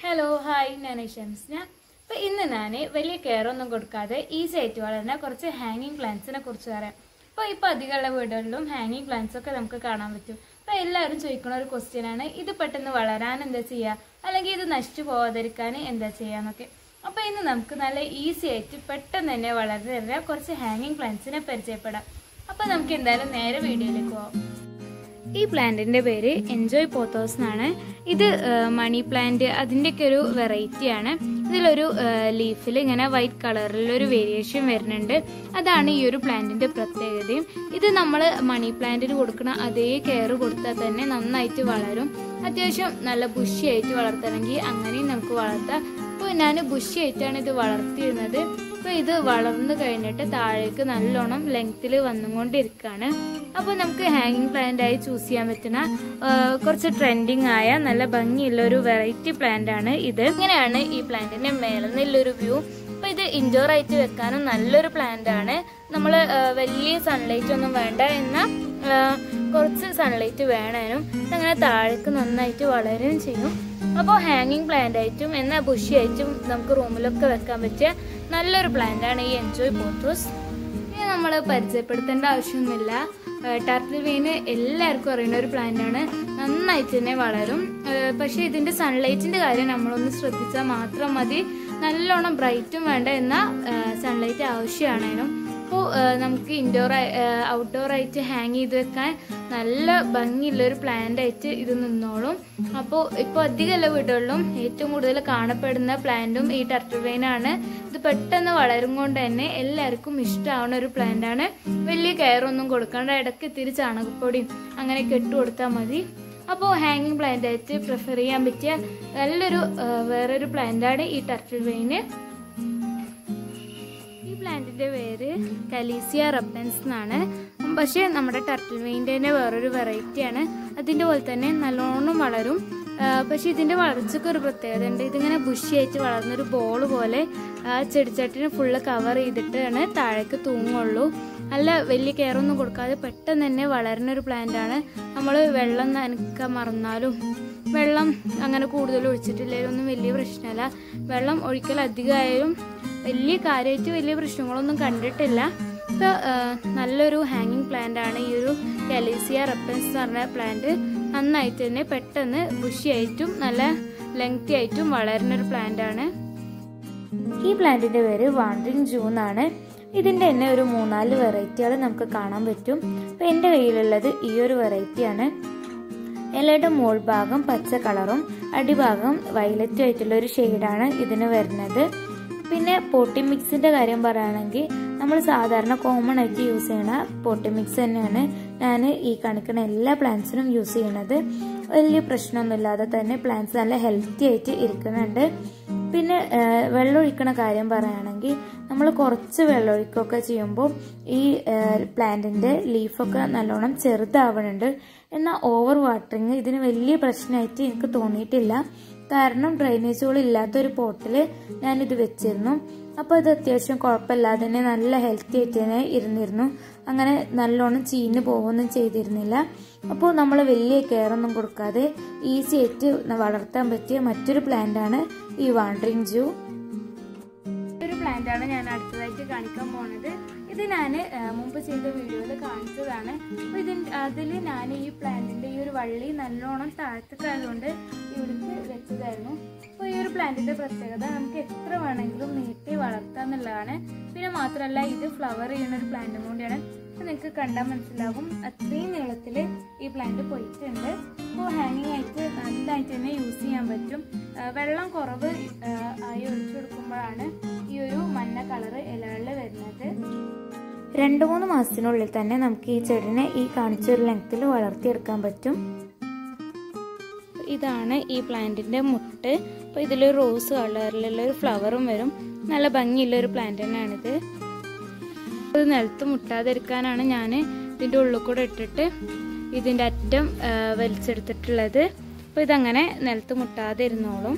hello hi ഞാൻ ഷംസ്ന അപ്പൊ ഇന്ന് ഞാൻ വലിയ കെയർ ഒന്നും കൊടുക്കാതെ ഈസി ആയിട്ട് വളരുന്ന കുറച്ച് ഹാങ്ങിങ് പ്ലാന്റ്സിനെ കുറിച്ച് പറയാം അപ്പൊ ഇപ്പൊ അധികമുള്ള വീടുകളിലും ഹാങ്ങിങ് പ്ലാന്റ്സ് ഒക്കെ നമുക്ക് കാണാൻ പറ്റും അപ്പൊ എല്ലാവരും ചോദിക്കുന്ന ഒരു ക്വസ്റ്റ്യൻ ആണ് ഇത് പെട്ടെന്ന് വളരാൻ എന്താ ചെയ്യുക അല്ലെങ്കിൽ ഇത് നശിച്ചു പോവാതിരിക്കാൻ എന്താ ചെയ്യാന്നൊക്കെ അപ്പൊ ഇന്ന് നമുക്ക് നല്ല ഈസി ആയിട്ട് പെട്ടെന്ന് തന്നെ വളർന്നു കുറച്ച് ഹാങ്ങിങ് പ്ലാന്റ്സിനെ പരിചയപ്പെടാം അപ്പൊ നമുക്ക് എന്തായാലും നേരെ വീഡിയോയിലേക്ക് പോവാം ഈ പ്ലാന്റിന്റെ പേര് എൻജോയ് പോത്തോസ് എന്നാണ് ഇത് മണി പ്ലാന്റ് അതിൻ്റെയൊക്കെ ഒരു വെറൈറ്റി ആണ് ഇതിലൊരു ലീഫിൽ ഇങ്ങനെ വൈറ്റ് കളറിൽ ഒരു വേരിയേഷൻ വരുന്നുണ്ട് അതാണ് ഈ ഒരു പ്ലാന്റിന്റെ പ്രത്യേകതയും ഇത് നമ്മൾ മണി പ്ലാന്റിന് കൊടുക്കുന്ന അതേ കെയർ കൊടുത്താൽ തന്നെ നന്നായിട്ട് വളരും അത്യാവശ്യം നല്ല ബുഷിയായിട്ട് വളർത്തണമെങ്കിൽ അങ്ങനെയും നമുക്ക് വളർത്താം അപ്പോൾ ഞാൻ ബുഷിയായിട്ടാണ് ഇത് വളർത്തിയിരുന്നത് അപ്പോൾ ഇത് വളർന്നു കഴിഞ്ഞിട്ട് താഴേക്ക് നല്ലോണം ലെങ്ത്തിൽ വന്നുകൊണ്ടിരിക്കുകയാണ് അപ്പോൾ നമുക്ക് ഹാങ്ങിങ് പ്ലാന്റ് ആയി ചൂസ് ചെയ്യാൻ പറ്റുന്ന ആ, കുറച്ച് ട്രെൻഡിങ് ആയ നല്ല ഭംഗിയുള്ള ഒരു വെറൈറ്റി പ്ലാന്റ് ആണ് ഇത് ഇങ്ങനെയാണ് ഈ പ്ലാന്റിന്റെ മേലെ നിന്നുള്ളൊരു വ്യൂ അപ്പൊ ഇത് ഇൻഡോർ ആയിട്ട് വെക്കാനും നല്ലൊരു പ്ലാന്റ് ആണ് നമ്മൾ വലിയ സൺലൈറ്റ് ഒന്നും വേണ്ട എന്നാൽ കുറച്ച് സൺലൈറ്റ് വേണേനും അങ്ങനെ താഴേക്ക് നന്നായിട്ട് വളരുകയും ചെയ്യും അപ്പോൾ ഹാങ്ങിങ് പ്ലാന്റ് ആയിട്ടും എന്നാൽ ബുഷി ആയിട്ടും നമുക്ക് റൂമിലൊക്കെ വെക്കാൻ പറ്റിയ നല്ലൊരു പ്ലാന്റ് ആണ് ഈ എൻജോയ് പോത്തോസ് ഇനി നമ്മൾ പരിചയപ്പെടുത്തേണ്ട ആവശ്യമൊന്നുമില്ല ടർട്ടിൽ വെയിന് എല്ലാവർക്കും അറിയുന്ന ഒരു പ്ലാന്റ് ആണ് നന്നായിട്ട് തന്നെ വളരും ഏഹ് പക്ഷേ ഇതിന്റെ സൺലൈറ്റിന്റെ കാര്യം നമ്മളൊന്ന് ശ്രദ്ധിച്ചാൽ മാത്രം മതി നല്ലോണം ബ്രൈറ്റും വേണ്ട എന്നാൽ സൺലൈറ്റ് ആവശ്യമാണേനും അപ്പോൾ നമുക്ക് ഇൻഡോർ ഔട്ട്ഡോർ ആയിട്ട് ഹാങ് ചെയ്ത് വെക്കാൻ നല്ല ഭംഗിയുള്ള ഒരു പ്ലാന്റ് ആയിട്ട് ഇത് നിന്നോളും അപ്പോൾ ഇപ്പോൾ അധികമല്ല വീടുകളിലും ഏറ്റവും കൂടുതൽ കാണപ്പെടുന്ന പ്ലാന്റും ഈ ടർട്ടിൽ വെയിനാണ് ഇത് പെട്ടെന്ന് വളരും കൊണ്ട് തന്നെ എല്ലാവർക്കും ഇഷ്ടമാവുന്ന ഒരു പ്ലാന്റ് ആണ് വലിയ കെയർ ഒന്നും കൊടുക്കാണ്ട് ഇടയ്ക്ക് ഇത്തിരി ചാണകപ്പൊടിയും അങ്ങനെ കെട്ടു കൊടുത്താൽ മതി അപ്പോൾ ഹാങ്ങിങ് പ്ലാന്റ് ആയിട്ട് പ്രിഫർ ചെയ്യാൻ പറ്റിയ നല്ലൊരു ആ, വേറൊരു പ്ലാന്റ് ആണ് ഈ ടർട്ടിൽ വെയിന് ഈ പ്ലാന്റിന്റെ പേര് കലീസിയ റബ്ബൻസ് എന്നാണ് പക്ഷേ നമ്മുടെ ടർട്ടിൽ വെയിൻ്റെ തന്നെ വേറൊരു വെറൈറ്റി ആണ് അതിൻ്റെ പോലെ തന്നെ നല്ലോണം വളരും ആ, പക്ഷെ ഇതിന്റെ വളർച്ചയ്ക്ക് ഒരു പ്രത്യേകത ഉണ്ട് ഇതിങ്ങനെ ബുഷിയായിട്ട് വളർന്നൊരു ബോൾ പോലെ ആ ചെടിച്ചട്ടിനെ ഫുള്ള് കവർ ചെയ്തിട്ടാണ് താഴേക്ക് തൂങ്ങുള്ളൂ നല്ല വലിയ കെയർ ഒന്നും കൊടുക്കാതെ പെട്ടെന്ന് തന്നെ വളരുന്ന ഒരു പ്ലാന്റ് ആണ് നമ്മൾ വെള്ളം നനക്കാൻ മറന്നാലും വെള്ളം അങ്ങനെ കൂടുതൽ ഒഴിച്ചിട്ടില്ലെങ്കിലും ഒന്നും വലിയ പ്രശ്നമല്ല വെള്ളം ഒഴിക്കൽ അധികമായാലും വലിയ കാര്യമായിട്ട് വലിയ പ്രശ്നങ്ങളൊന്നും കണ്ടിട്ടില്ല ഇപ്പോൾ നല്ലൊരു ഹാങ്ങിങ് പ്ലാന്റ് ആണ് ഈ ഒരു കലീസിയ റെപ്പൻസ് എന്ന് പറഞ്ഞ പ്ലാന്റ് നന്നായിട്ട് തന്നെ പെട്ടെന്ന് ബുഷിയായിട്ടും നല്ല ലെങ്തി ആയിട്ടും വളരുന്ന ഒരു പ്ലാന്റ് ആണ് ഈ പ്ലാന്റിന്റെ പേര് വാണ്ടറിങ് ജൂ എന്നാണ് ഇതിന്റെ തന്നെ ഒരു മൂന്നാല് വെറൈറ്റികൾ നമുക്ക് കാണാൻ പറ്റും അപ്പൊ എന്റെ കയ്യിലുള്ളത് ഈ ഒരു വെറൈറ്റിയാണ് ഇലയുടെ മോൾ ഭാഗം പച്ച കളറും അടിഭാഗം വയലറ്റും ആയിട്ടുള്ള ഒരു ഷെയ്ഡാണ് ഇതിന് വരുന്നത് പിന്നെ പോട്ടി മിക്സിന്റെ കാര്യം പറയുകയാണെങ്കിൽ നമ്മൾ സാധാരണ കോമൺ ആയിട്ട് യൂസ് ചെയ്യണ പോട്ടി മിക്സ് തന്നെയാണ് ഞാൻ ഈ കാണിക്കുന്ന എല്ലാ പ്ലാന്റ്സിനും യൂസ് ചെയ്യണത് വലിയ പ്രശ്നമൊന്നുമില്ലാതെ തന്നെ പ്ലാന്റ്സ് നല്ല ഹെൽത്തി ആയിട്ട് ഇരിക്കുന്നുണ്ട് പിന്നെ ആ, വെള്ളം ഒഴിക്കണ കാര്യം പറയുകയാണെങ്കിൽ നമ്മൾ കുറച്ച് വെള്ളം ഒഴിക്കുകയൊക്കെ ചെയ്യുമ്പോൾ ഈ പ്ലാന്റിന്റെ ലീഫൊക്കെ നല്ലോണം ചെറുതാവണുണ്ട് എന്നാൽ ഓവർ വാട്ടറിങ് ഇതിന് വലിയ പ്രശ്നമായിട്ട് എനിക്ക് തോന്നിയിട്ടില്ല കാരണം ഡ്രൈനേജുകൾ ഇല്ലാത്തൊരു പോട്ടിൽ ഞാനിത് വെച്ചിരുന്നു അപ്പോൾ ഇത് അത്യാവശ്യം കുഴപ്പമില്ലാതെ തന്നെ നല്ല ഹെൽത്തി ആയിട്ട് തന്നെ ഇരുന്നിരുന്നു അങ്ങനെ നല്ലോണം ചീഞ്ഞ് പോവുകയൊന്നും ചെയ്തിരുന്നില്ല അപ്പോൾ നമ്മൾ വലിയ കെയർ ഒന്നും കൊടുക്കാതെ ഈസി ആയിട്ട് വളർത്താൻ പറ്റിയ മറ്റൊരു പ്ലാന്റ് ആണ് ഈ വാണ്ടറിങ് ജൂ ഒരു പ്ലാന്റ് ആണ് ഞാൻ അടുത്തതായിട്ട് കാണിക്കാൻ പോണത് ഇത് ഞാൻ മുമ്പ് ചെയ്ത വീഡിയോയിൽ കാണിച്ചതാണ് അപ്പോൾ ഇതിൻ്റെ അതിൽ ഞാൻ ഈ പ്ലാന്റിന്റെ ഈ ഒരു വള്ളി നല്ലോണം താഴത്തേക്കായതുകൊണ്ട് ഇവിടേക്ക് വെച്ചതായിരുന്നു അപ്പോൾ ഈ ഒരു പ്ലാന്റിന്റെ പ്രത്യേകത നമുക്ക് എത്ര വേണമെങ്കിലും നീട്ടി വളർത്താം എന്നുള്ളതാണ് പിന്നെ മാത്രമല്ല ഇത് ഫ്ലവർ ചെയ്യുന്ന ഒരു പ്ലാന്റും കൂടിയാണ് അപ്പോൾ നിങ്ങൾക്ക് കണ്ടാൽ മനസ്സിലാകും അത്രയും നീളത്തിൽ ഈ പ്ലാന്റ് പോയിട്ടുണ്ട് അപ്പോൾ ഹാങ്ങിങ് ആയിട്ട് നല്ലതായിട്ട് തന്നെ യൂസ് ചെയ്യാൻ പറ്റും ആ, വെള്ളം കുറവ് ആ, ആയി ഒഴിച്ചു കൊടുക്കുമ്പോഴാണ് ഈ ഒരു മഞ്ഞ കളറ് ഇലകളിൽ വരുന്നത് രണ്ട് മൂന്ന് മാസത്തിനുള്ളിൽ തന്നെ നമുക്ക് ഈ ചെടിനെ ഈ കാണിച്ച ഒരു ലെങ്ത്തിൽ വളർത്തിയെടുക്കാൻ പറ്റും ഇതാണ് ഈ പ്ലാന്റിന്റെ മുട്ട് അപ്പോൾ ഇതിലൊരു റോസ് കളറിലുള്ള ഒരു ഫ്ലവറും വരും നല്ല ഭംഗിയുള്ള ഒരു പ്ലാന്റ് തന്നെയാണിത് ഇത് നിലത്ത് മുട്ടാതിരിക്കാനാണ് ഞാൻ ഇതിൻ്റെ ഉള്ളിൽ കൂടെ ഇട്ടിട്ട് ഇതിൻ്റെ അറ്റം ആ, വലിച്ചെടുത്തിട്ടുള്ളത് അപ്പോൾ ഇതങ്ങനെ നിലത്ത് മുട്ടാതെ ഇരുന്നോളും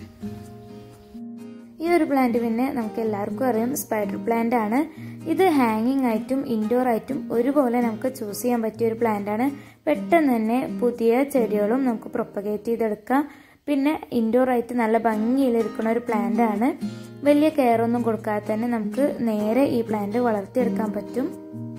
ഈ ഒരു പ്ലാന്റ് പിന്നെ നമുക്ക് എല്ലാവർക്കും അറിയാം സ്പൈഡർ പ്ലാന്റ് ആണ് ഇത് ഹാങ്ങിങ് ആയിട്ടും ഇൻഡോർ ആയിട്ടും ഒരുപോലെ നമുക്ക് ചൂസ് ചെയ്യാൻ പറ്റിയ ഒരു പ്ലാന്റ് ആണ് പെട്ടെന്ന് തന്നെ പുതിയ ചെടികളും നമുക്ക് പ്രൊപ്പഗേറ്റ് ചെയ്തെടുക്കാം പിന്നെ ഇൻഡോർ ആയിട്ട് നല്ല ഭംഗിയിലിരിക്കുന്ന ഒരു പ്ലാന്റ് ആണ് വലിയ കെയർ ഒന്നും കൊടുക്കാതെ തന്നെ നമുക്ക് നേരെ ഈ പ്ലാന്റ് വളർത്തിയെടുക്കാൻ പറ്റും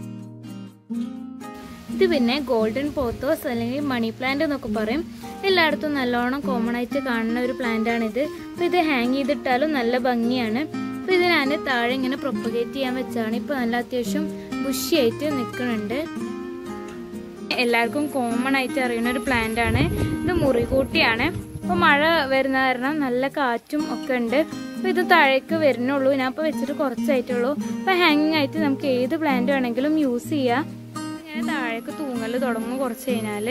ഇത് പിന്നെ ഗോൾഡൻ പോത്തോസ് അല്ലെങ്കിൽ മണി പ്ലാന്റ് എന്നൊക്കെ പറയും എല്ലായിടത്തും നല്ലോണം കോമൺ ആയിട്ട് കാണുന്ന ഒരു പ്ലാന്റ് ആണിത് അപ്പൊ ഇത് ഹാങ് ചെയ്തിട്ടാലും നല്ല ഭംഗിയാണ് അപ്പൊ ഇത് ഞാൻ താഴെ ഇങ്ങനെ പ്രൊപ്പഗേറ്റ് ചെയ്യാൻ വെച്ചാണ് ഇപ്പൊ നല്ല അത്യാവശ്യം ബുഷിയായിട്ട് നിൽക്കുന്നുണ്ട് എല്ലാവർക്കും കോമൺ ആയിട്ട് അറിയുന്ന ഒരു പ്ലാന്റ് ആണ് ഇത് മുറികൂട്ടിയാണ് അപ്പൊ മഴ വരുന്ന കാരണം നല്ല കാറ്റും ഒക്കെ ഉണ്ട് അപ്പൊ ഇത് താഴേക്ക് വരുന്നുള്ളൂ ഞാൻ ഇപ്പൊ വെച്ചിട്ട് കുറച്ചായിട്ടുള്ളൂ അപ്പൊ ഹാങ്ങിങ് ആയിട്ട് നമുക്ക് ഏത് പ്ലാന്റ് വേണമെങ്കിലും യൂസ് ചെയ്യാം ഞാൻ താഴേക്ക് തൂങ്ങല് തുടങ്ങും കുറച്ച് കഴിഞ്ഞാല്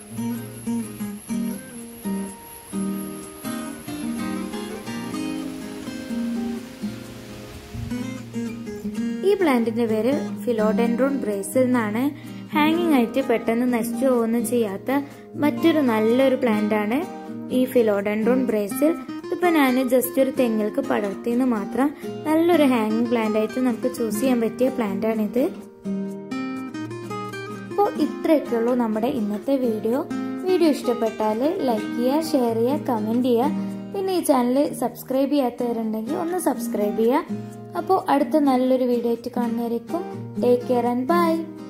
ഈ പ്ലാന്റിന്റെ പേര് ഫിലോഡെൻഡ്രോൺ ബ്രേസിൽ എന്നാണ് ഹാങ്ങിങ് ആയിട്ട് പെട്ടെന്ന് നശിച്ചു പോകുകയൊന്നും ചെയ്യാത്ത മറ്റൊരു നല്ലൊരു പ്ലാന്റ് ആണ് ഈ ഫിലോഡെൻഡ്രോൺ ബ്രേസിൽ ഇതിപ്പോ ഞാൻ ജസ്റ്റ് ഒരു തെങ്ങിൽക്ക് പടർത്തിയെന്ന് മാത്രം നല്ലൊരു ഹാങ്ങിങ് പ്ലാന്റ് ആയിട്ട് നമുക്ക് ചൂസ് ചെയ്യാൻ പറ്റിയ പ്ലാന്റ് ആണിത് അപ്പോൾ ഇത്രയൊക്കെയുള്ളൂ നമ്മുടെ ഇന്നത്തെ വീഡിയോ വീഡിയോ ഇഷ്ടപ്പെട്ടാൽ ലൈക്ക് ചെയ്യുക ഷെയർ ചെയ്യുക കമൻറ്റ് ചെയ്യുക പിന്നെ ഈ ചാനൽ സബ്സ്ക്രൈബ് ചെയ്യാത്തവരുണ്ടെങ്കിൽ ഒന്ന് സബ്സ്ക്രൈബ് ചെയ്യുക അപ്പോൾ അടുത്ത നല്ലൊരു വീഡിയോ ആയിട്ട് കാണുന്നവരേക്കും ടേക്ക് കെയർ ആൻഡ് ബൈ